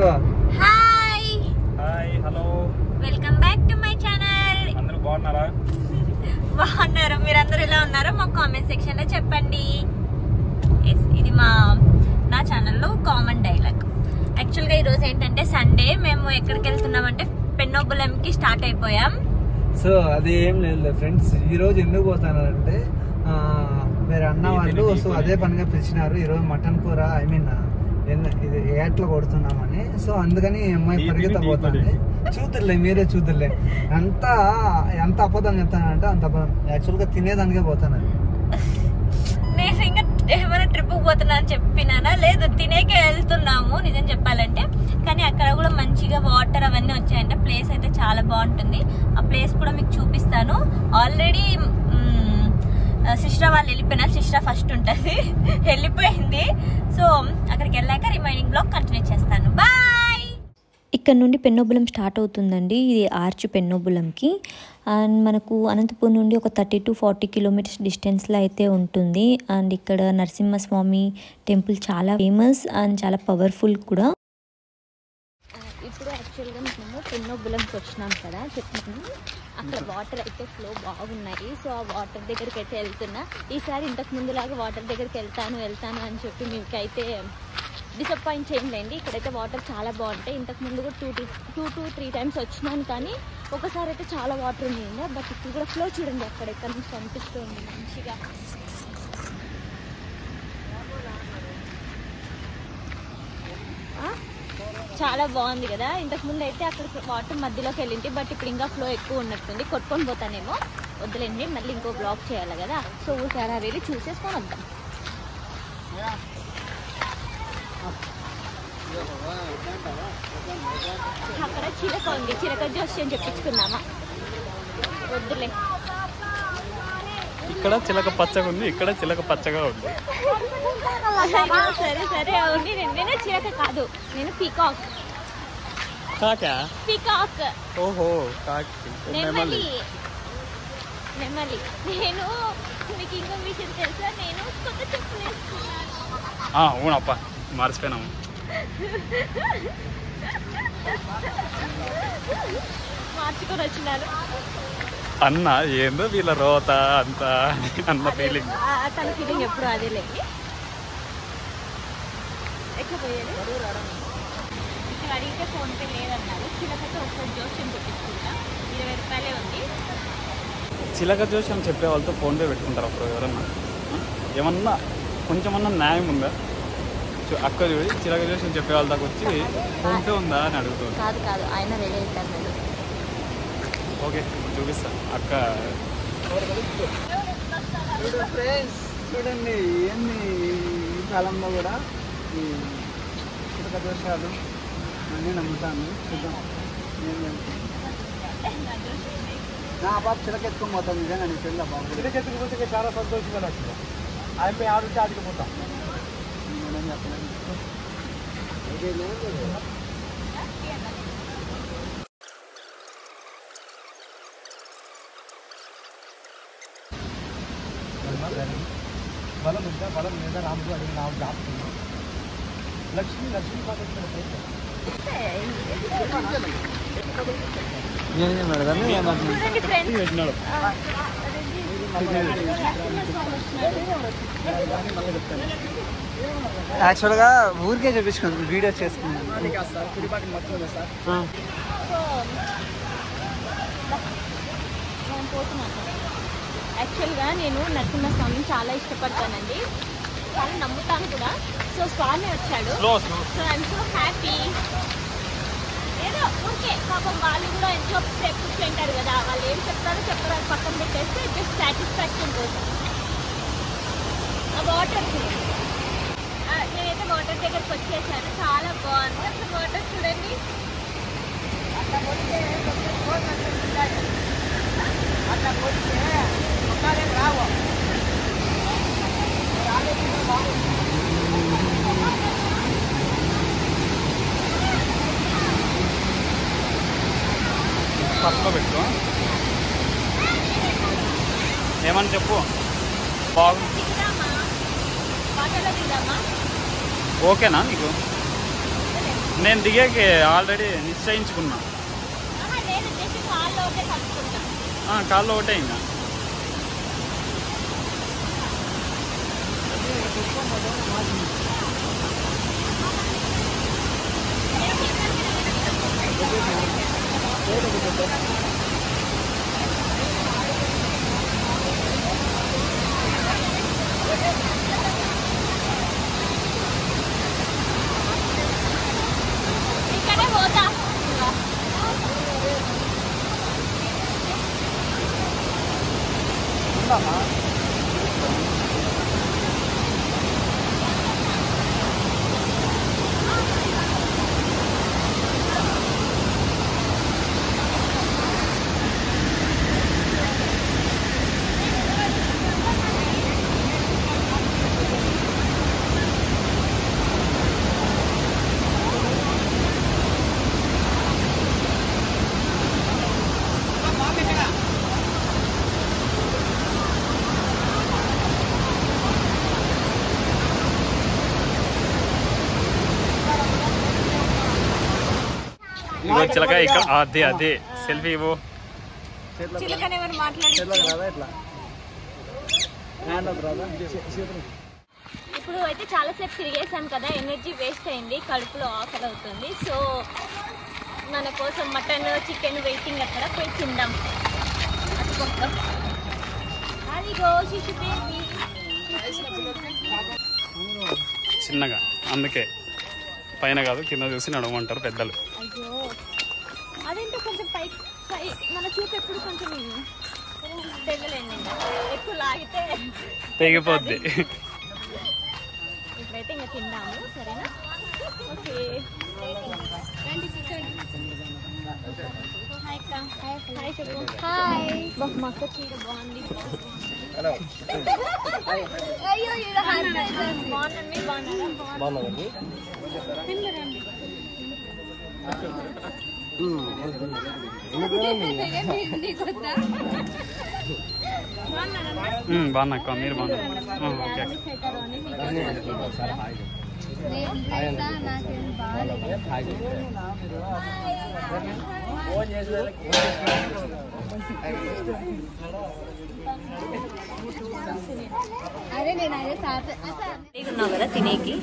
చెప్పు hi hi hello welcome back to my channel అందరూ బాగున్నారా బాగున్నారు మీరందరూ ఎలా ఉన్నారో మా కామెంట్ సెక్షన్ లో చెప్పండి Yes, ఇది మా నా ఛానల్లో కామన్ డైలాగ్ యాక్చువల్గా ఈరోజు ఏంటంటే సండే మేము ఎక్కడికి వెళ్తున్నామంటే పెన్నోబులంకి స్టార్ట్ అయిపోయాం సో అది ఏం లేదు ఫ్రెండ్స్ ఈ రోజు ఎందుకు పోతానంటే ఆ, మీరు అన్న వాళ్ళు సో అదే పనిగా పిలిచినారు ఈ రోజు మటన్ కూర ఐ మీన్ ఇది ఏట్లో కొడుతున్నామని సో అందుకని ఈ అమ్మాయి ఈ పరిగెత్త తిని పోతుంది చూద్దులే మీరే చూద్దులే ఎంత ఎంత అబద్ధం చెప్తానంటే అంత అబద్ధం యాక్చువల్గా తినేదానికే పోతాను నేను ఇంకా ఏమైనా ట్రిప్ పోతున్నా అని చెప్పినానా లేదు తినేకే వెళ్తున్నాము నిజం చెప్పాలంటే కానీ అక్కడ కూడా మంచిగా వాటర్ అవన్నీ వచ్చాయంటే ప్లేస్ అయితే చాలా బాగుంటుంది ఆ ప్లేస్ కూడా మీకు చూపిస్తాను ఆల్రెడీ సిస్టర్ వాళ్ళు వెళ్ళిపోయినా సిస్టర్ ఫస్ట్ ఉంటుంది వెళ్ళిపోయింది సో అక్కడికి వెళ్ళాక రిమైనింగ్ బ్లాగ్ కంటిన్యూ చేస్తాను బాయ్ ఇక్కడ నుండి పెన్నోబులం స్టార్ట్ అవుతుందండి ఇది ఆర్చ్ పెన్నోబులంకి అండ్ మనకు అనంతపూర్ నుండి ఒక థర్టీ టు ఫార్టీ కిలోమీటర్స్ డిస్టెన్స్లో అయితే ఉంటుంది అండ్ ఇక్కడ నరసింహస్వామి టెంపుల్ చాలా ఫేమస్ అండ్ చాలా పవర్ఫుల్ కూడా ఇప్పుడు యాక్చువల్గా మేము పెన్నోబులంకి వచ్చినాం కదా చెప్పినాము అక్కడ వాటర్ అయితే ఫ్లో బాగున్నాయి సో ఆ వాటర్ దగ్గరికి అయితే వెళ్తున్నా ఈసారి ఇంతకు ముందులాగా వాటర్ దగ్గరికి వెళ్తాను వెళ్తాను అని చెప్పి మీకైతే డిసప్పాయింట్ చేయలేండి ఇక్కడైతే వాటర్ చాలా బాగుంటాయి ఇంతకు ముందు కూడా two two two two three times వచ్చినాను కానీ ఒకసారి అయితే చాలా వాటర్ ఉంది బట్ ఇప్పుడు కూడా ఫ్లో చూడండి అక్కడ ఇక్కడ నుంచి కనిపిస్తుంది మంచిగా ఆ? చాలా బాగుంది కదా ఇంతకు ముందు అయితే అక్కడ వాటర్ మధ్యలోకి వెళ్ళింది బట్ ఇప్పుడు ఇంకా ఫ్లో ఎక్కువ ఉన్నట్టుంది కొట్టుకొని పోతానేమో వద్దులేండి మళ్ళీ ఇంకో బ్లాక్ చేయాలి కదా సో ఊరికే అలా వెళ్ళి చూసేసుకొని వద్దాం అక్కడ చిలక ఉంది చిలక జోస్యం చెప్పించుకుందామా వద్దులే ఇక్కడ చిలక పచ్చగా ఉంది ఇక్కడ చిలక పచ్చగా ఉంది అయ్యో, సరే సరే అవును నేను నేను చిలక కాదు నేను పీకాక్ కాకా పీకాక్ ఓహో కాకి నెమలి నెమలి నేను మీకు ఇంకో విషయం తెలుసా నేను కొత్త చెప్పులు వేసుకున్నాను అవునప్ప మర్చిపోయినాము మార్చుకొని వచ్చినాను అన్న ఏందో వీళ్ళ రోత అంత అన్న ఫీలింగ్ ఆ, తన ఫీలింగ్ ఎప్పుడు అదే లేండి ఎట్లా పోయేది ఇక్కడ అడిగితే ఫోన్ పే లేదన్నారు చిలకతో ఒకసారి జోష్యం చెప్పించుకుంటా ఇరవై రూపాయలే ఉంది చిలక జోషం చెప్పే వాళ్ళతో ఫోన్ పే పెట్టుకుంటారు అప్పుడు ఎవరన్నా ఆ? ఏమన్నా కొంచెమన్నా న్యాయం ఉందా చూ- అక్క చూడి చిలక జోషం చెప్పే వాళ్ళ దాకా వచ్చి ఫోన్ పే ఉందా అని అడుగుతుంది కాదు కాదు ఆయన రెడీ అవుతారు మీరు ఓకే చూపిస్తా అక్క ఫ్రెండ్స్ చూడండి ఏంది ఈ కాలంలో కూడా ఈ చిలక దోషాలు అన్నీ నమ్ముతాను చూద్దాం ఏం జరుగుతుంది. నా పాప చిలక ఎత్తుకొని పోతాను నిజంగా నీ పెళ్ళ బాబు చిలక ఎత్తుకుపోతే చాలా సంతోషంగా నచ్చింది ఆయన ఆడుంటే ఆడికి పోతాం నేనేం చెప్పలేను బలం ఉందా బలం లేదా రాముడు అడిగి నాకు జాపుతుంది లక్ష్మి లక్ష్మి చూడండి ఫ్రెండ్స్ పెట్టినాడు యాక్చువల్గా ఊరికే చూపించుకుంది వీడియో చేసుకున్నాను సో నేను పోతున్నాను యాక్చువల్గా నేను నరసింహస్వామిని చాలా ఇష్టపడతానండి చాలా నమ్ముతాను కూడా సో స్వామి వచ్చాడు slow slow so I'm so happy ఏదో ఓకే పాపం వాళ్ళు కూడా ఎంతో సేపు కూర్చుంటారు కదా వాళ్ళు ఏం చెప్తారో చెప్తారో అది పక్కన పెట్టేస్తే జస్ట్ సాటిస్ఫాక్షన్ కోసం ఆ వాటర్ నేనైతే వాటర్ దగ్గరికి వచ్చేసాను చాలా బాగుంది అసలు వాటర్ చూడండి అట్లా పోతే అట్లా పోతే రావు ఫస్ట్లో పెట్టు ఏమని చెప్పు బాగుంది దిగుదామా వాటర్లో దిగుదామా ఓకేనా నీకు నేను దిగాకే ఆల్రెడీ నిశ్చయించుకున్నా ఆహా, లేదు జస్ట్ కాళ్ళు ఒకటే కలుపుకుంటా ఆ, కాళ్ళు ఒకటే ఇంకా ఇక్కడే పోతా ఇగో చిలక ఇక్కడ అదే అదే సెల్ఫీ ఇవ్వు చిలకని ఎవరు మాట్లాడి చేతిలోకి రాదా ఇట్లా హ్యాండ్ రాదా చేతులు ఇప్పుడు అయితే చాలాసేపు తిరిగేసాం కదా ఎనర్జీ వేస్ట్ అయింది కడుపులో ఆకలి అవుతుంది సో మన కోసం మటన్ చికెన్ వెయిటింగ్ అక్కడ పోయి తిందాం అదిగో. అదిగో శిశు బేబీ చిన్నగా అందుకే పైన కాదు కింద చూసి నడవమంటారు పెద్దలు అయ్యో అదేంటో కొంచెం పై పై మన చూపు ఎప్పుడు కొంచెం తెగలేండి ఇంకా. ఎక్కువ లాగితే తెగిపోద్ది ఇప్పుడైతే ఇంకా తిందాము సరేనా ఓకే హాయ్ అక్క హాయ్ చెప్పు హాయ్ బాబు మా అక్క చీర బాగుంది హలో అయ్యో బాగుందండి బాగున్నారా బాగున్నదండి తిన్నరండి ఉమ్, బాగున్నా అక్క మీరు బాగున్నారు ఆ, ఓకే అక్క. అదే నేను అదే సార్ ఉన్నావు కదా తినేకి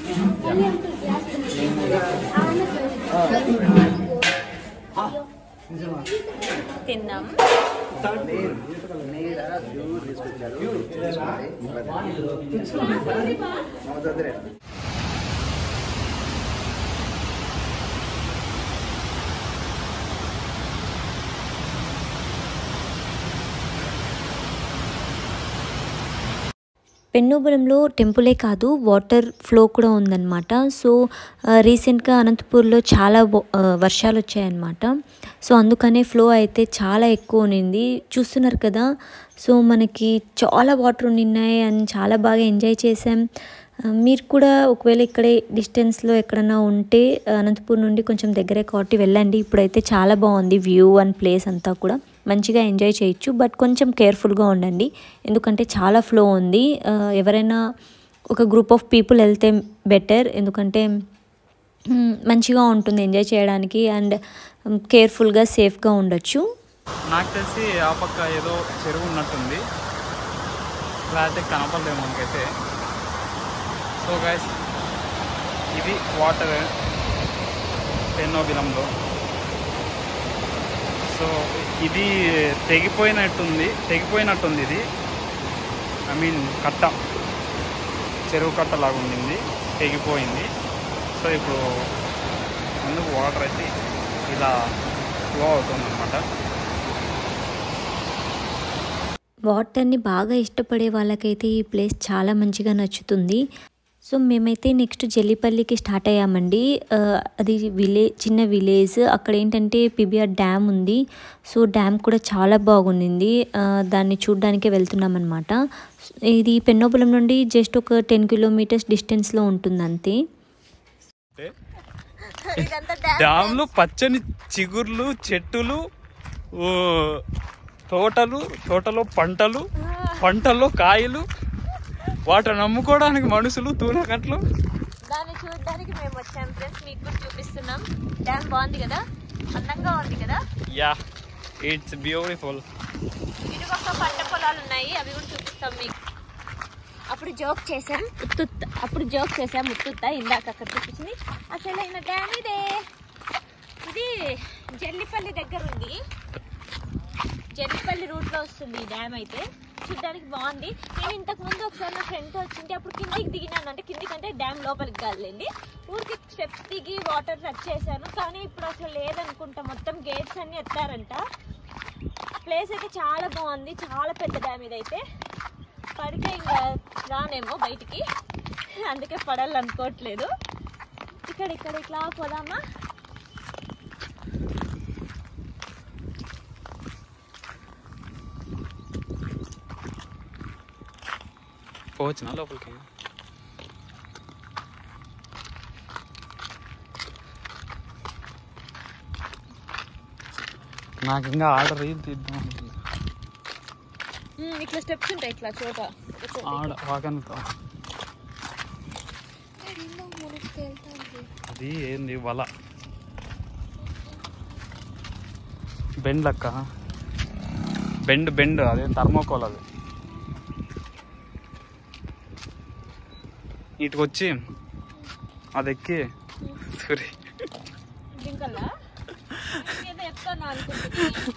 తిందాం పెన్నోబురంలో టెంపులే కాదు వాటర్ ఫ్లో కూడా ఉందన్నమాట సో ఆ, రీసెంట్గా అనంతపూర్లో చాలా వ- ఆ, వర్షాలు వచ్చాయన్నమాట సో అందుకనే ఫ్లో అయితే చాలా ఎక్కువ ఉన్నింది చూస్తున్నారు కదా సో మనకి చాలా వాటర్ ఉన్నాయి అండ్ చాలా బాగా ఎంజాయ్ చేసాం ఆ, మీరు కూడా ఒకవేళ ఇక్కడే డిస్టెన్స్లో ఎక్కడన్నా ఉంటే ఆ, అనంతపూర్ నుండి కొంచెం దగ్గరే కాబట్టి వెళ్ళండి ఇప్పుడైతే చాలా బాగుంది వ్యూ అండ్ ప్లేస్ అంతా కూడా మంచిగా ఎంజాయ్ చేయొచ్చు బట్ కొంచెం కేర్ఫుల్గా ఉండండి ఎందుకంటే చాలా ఫ్లో ఉంది ఆ, ఎవరైనా ఒక గ్రూప్ ఆఫ్ పీపుల్ వెళ్తే బెటర్ ఎందుకంటే మ్, మంచిగా ఉంటుంది ఎంజాయ్ చేయడానికి అండ్ కేర్ఫుల్గా సేఫ్గా ఉండొచ్చు నాకు తెలిసి ఆ పక్క ఏదో చెరువు ఉన్నట్టుంది క్లారిటీ కనపడలేదు మనకైతే సో గైస్ ఇది వాటర్ పెన్నోబిలంలో సో ఇది తెగిపోయినట్టుంది తెగిపోయినట్టుంది ఇది ఐ మీన్ కట్ట చెరువు కట్ట లాగా ఉండింది తెగిపోయింది సో ఇప్పుడు ముందుకు వాటర్ అయితే ఇలా ఫ్లో అవుతుంది అనమాట వాటర్ని బాగా ఇష్టపడే వాళ్ళకైతే ఈ ప్లేస్ చాలా మంచిగా నచ్చుతుంది సో మేమైతే నెక్స్ట్ జల్లిపల్లికి స్టార్ట్ అయ్యామండి ఆ, అది విలేజ్ చిన్న విలేజ్ అక్కడ ఏంటంటే పిబిఆర్ డ్యామ్ ఉంది సో డ్యామ్ కూడా చాలా బాగుంది ఆ, దాన్ని చూడడానికే వెళ్తున్నాం అనమాట ఇది పెన్నోపులం నుండి జస్ట్ ఒక టెన్ కిలోమీటర్స్ డిస్టెన్స్లో ఉంటుంది అంతే డ్యామ్లు పచ్చని చిగుర్లు చెట్టులు ఓ, తోటలు తోటలో పంటలు పంటల్లో కాయలు వాటిని నమ్ముకోవడానికి మనుషులు తూనకట్లు దాన్ని చూడడానికి మేము వచ్చాం ఫ్రెండ్స్ మీకు కూడా చూపిస్తున్నాం వెళ్తున్నాం డ్యామ్ బాగుంది కదా అందంగా ఉంది కదా యా ఇట్స్ బ్యూటిఫుల్ ఇటుపక్క పంట పొలాలు ఉన్నాయి అవి కూడా చూపిస్తాం మీకు అప్పుడు జోక్ చేసాం ఉత్తుత్త అప్పుడు జోక్ చేసాం ఉత్తుత్త ఇందాక అక్కడ చూపించింది అసలైన డ్యామ్ ఇదే ఇది జల్లిపల్లి దగ్గర ఉంది జల్లిపల్లి రూట్ లో వస్తుంది ఈ డ్యామ్ అయితే చూడడానికి బాగుంది నేను ఇంతకు ముందు ఒకసారి నా ఫ్రెండ్తో వచ్చింటే అప్పుడు కిందికి దిగినాను అంటే కిందికి అంటే డ్యామ్ లోపలికి కాదులేండి ఊరికి స్టెప్స్ దిగి వాటర్ టచ్ చేశాను కానీ ఇప్పుడు అసలు లేదనుకుంటా మొత్తం గేట్స్ అన్ని ఎత్తారంట ప్లేస్ అయితే చాలా బాగుంది చాలా పెద్ద డ్యామ్ ఇదైతే పడితే ఇంకా రానేమో బయటికి అందుకే పడాలనుకోవట్లేదు ఇక్కడ ఇక్కడ ఇట్లా పోదామా పోవచ్చునా లోపలికి నాకు ఇంకా ఆర్డర్ ఏం తీద్దాం ఉమ్, ఇట్లా స్టెప్స్ ఉంటాయి ఇట్లా చోట ఒక చోట. ఆడ వాకనుకో అది ఏంది వల బెండ్ లెక్క బెండ్ బెండ్ అదే థర్మోకోల్ అది ఇటుకు వచ్చి అది ఎక్కి సూరి దింకల్లా ఏదో చెప్తాను అనుకుంటున్నా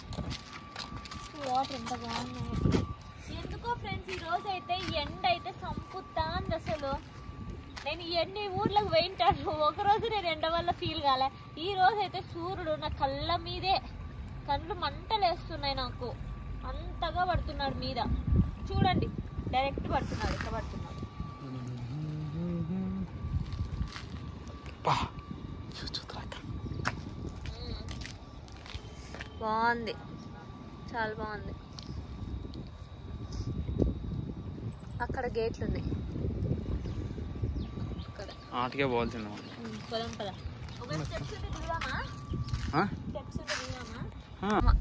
వాటర్ ఎంత బాగున్నాయి ఎందుకో ఫ్రెండ్స్ ఈ రోజు అయితే ఎండ అయితే సంపుతాంది అసలు నేను ఎన్ని ఊర్లకు పోయింటాను ఒక రోజు నేను ఎండ వల్ల ఫీల్ కాలే ఈ రోజు అయితే సూర్యుడు నా కళ్ళ మీదే కళ్ళు మంటలేస్తున్నాయి నాకు అంతగా పడుతున్నాడు మీద చూడండి డైరెక్ట్ పడుతున్నాడు ఇట్లా పడుతున్నాడు పా చూచుతురాక బాగుంది చాలా బాగుంది అక్కడ గేట్లు ఉన్నాయి అక్కడ ఆటకే పోవాల్సింది మనం. ఉమ్, పొలం పద ఒక స్టెప్స్ ఉంటే దిగుదామా ఆ? స్టెప్స్ ఉంటే దిగుదామా ఆ.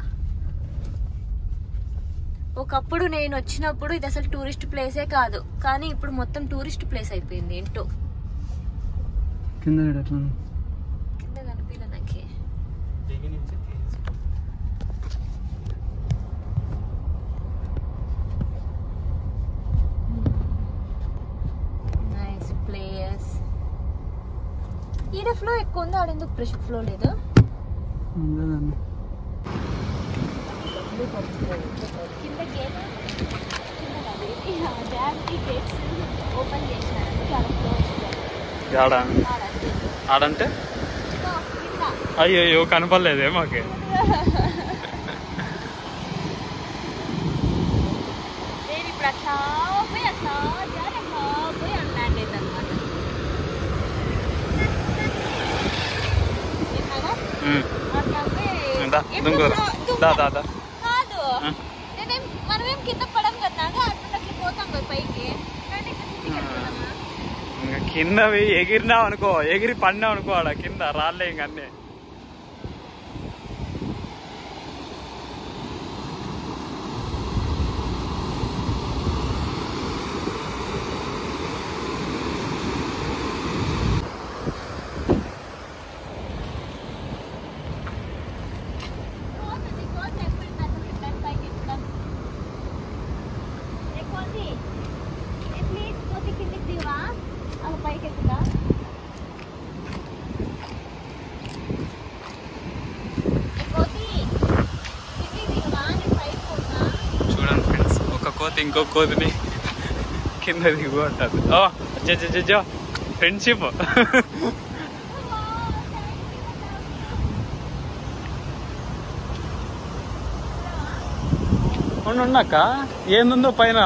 ఒకప్పుడు నేను వచ్చినప్పుడు ఇది అసలు టూరిస్ట్ ప్లేసే కాదు కానీ ఇప్పుడు మొత్తం టూరిస్ట్ ప్లేస్ అయిపోయింది ఏంటో కింద ఎట్లా కింద కనిపించలే నాకే నైస్ ప్లేస్ ఈడ ఫ్లో ఎక్కువ ఉంది ఆడెందుకు ప్రెషర్ ఫ్లో లేదు కింద గేట్ కింద డ్యామ్కి గేట్స్ ఓపెన్ చేసినారు చాలా ఫ్లో వస్తుంది ఆడ ఆడ అంతే. ఆడంటే ఇదిగో కింద అయ్యో కనపడలేదే మాకే నేను ఇప్పుడు అట్లా పోయి అట్లా జారి అట్లా పోయి అన్నాండి అనమాట ఉమ్. అట్లా పోయి దా ఎప్పుడు దుంగురా ఫ్లో- దుంగ- దా దా దా కాదు ఆ. నేనేం మనమేం కింద పడం కదా అట్లా అట్లా పోతాం కదా పైకి కానీ ఇట్లా కిందికి వెళ్ళిపోదామా? ఇంకా కిందవి ఎగిరినావు అనుకో ఎగిరి పడినావు అనుకో ఆడ కింద రాలే ఇంక అన్నీ పోతుంది, పోతుంది. ఎప్పుడు ఇట్లా అసలు ఇట్లా పైకి ఎక్కుదాం. ఏ కోతి, ఏ ప్లీజ్ కోతి కిందికి దిగవా? అలా పైకి ఎక్కుదా ఏ కోతి, కిందికి దిగవా? నేను పైకి పోతా. చూడండి ఫ్రెండ్స్ ఒక కోతి ఇంకో కోతిని కింద దిగు అంటారు ఓ జో ఫ్రెండ్షిప్ ఉండక్క ఏందుందో పైన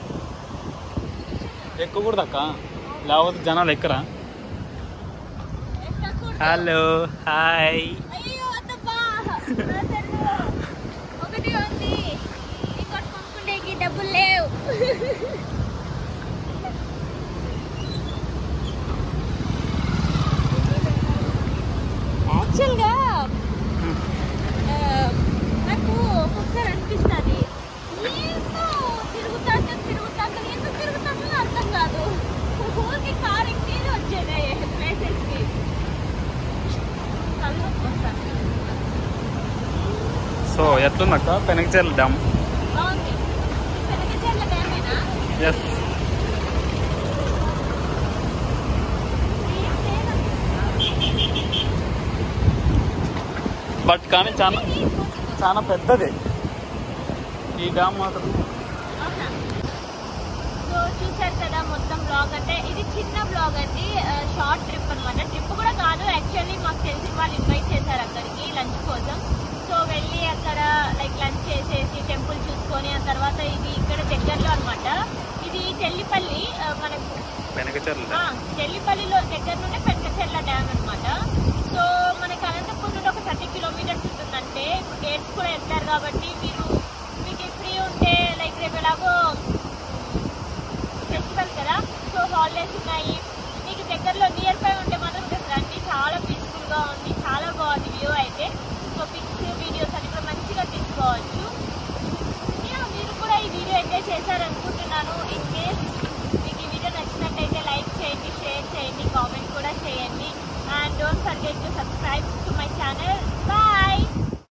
ఎక్కకూడదు అక్క లేకపోతే జనాలు ఎక్కరా ఎక్కకూడదు. హలో హాయ్ అయ్యో వద్దబ్బా. అసలు ఒకటి ఉంది ఇంకోటి కొనుక్కుండేకి డబ్బులు లేవు యాక్చువల్గా ఆ, నాకు ఒక్కొక్కసారి అనిపిస్తుంది ఏందో తిరుగుతాంటే తిరుగుతాంటే ఎందుకు తిరుగుతాందో అర్థం కాదు ఊరికి కారు ఎక్కి వచ్చేదే ప్లేసెస్కి ఎట్లుంది అక్క పెనకచెర్ల డ్యామ్ బాగుంది పెనకచెర్ల డ్యామేనా ఎస్ బట్ కానీ చాలా చాలా పెద్దది ఈ డ్యామ్ మాత్రం అవునా? సో చూసారు కదా మొత్తం బ్లాగ్ అంటే ఇది చిన్న బ్లాగ్ అండి షార్ట్ ట్రిప్ అన్నమాట ట్రిప్ కూడా కాదు యాక్చువల్లీ మాకు తెలిసిన వాళ్ళు ఇన్వైట్ చేశారు అక్కడికి లంచ్ కోసం సో వెళ్ళి అక్కడ లైక్ లంచ్ చేసేసి టెంపుల్ చూసుకొని ఆ తర్వాత ఇది ఇక్కడ దగ్గరలో అన్నమాట ఇది చెల్లిపల్లి ఆ, మనకు పెనకచెర్ల ఆ, డ్యామ్ చెల్లిపల్లిలో దగ్గర నుండి పెంకచెర్ల డ్యామ్ అన్నమాట సో మనకి అనంతపురం నుండి ఒక థర్టీ కిలోమీటర్స్ ఉంటుందంటే గేట్స్ కూడా ఎత్తారు కాబట్టి మీరు మీకు ఫ్రీ ఉంటే లైక్ రేపు ఎలాగో ఫెస్టివల్ కదా సో హాలిడేస్ ఉన్నాయి మీకు దగ్గరలో నియర్ బై ఉంటే మాత్రం ఇక్కడ రండి చాలా పీస్ఫుల్ గా ఉంది చాలా బాగుంది వ్యూ అయితే సో పిక్స్ వీడియోస్ అన్ని కూడా మంచిగా తీసుకోవచ్చు యా, మీరు కూడా ఈ వీడియో ఎంజాయ్ చేశారనుకుంటున్నాను ఇన్ కేస్ మీకు ఈ వీడియో నచ్చినట్టయితే లైక్ చేయండి షేర్ చేయండి కామెంట్ కూడా చేయండి and don't forget to subscribe to my channel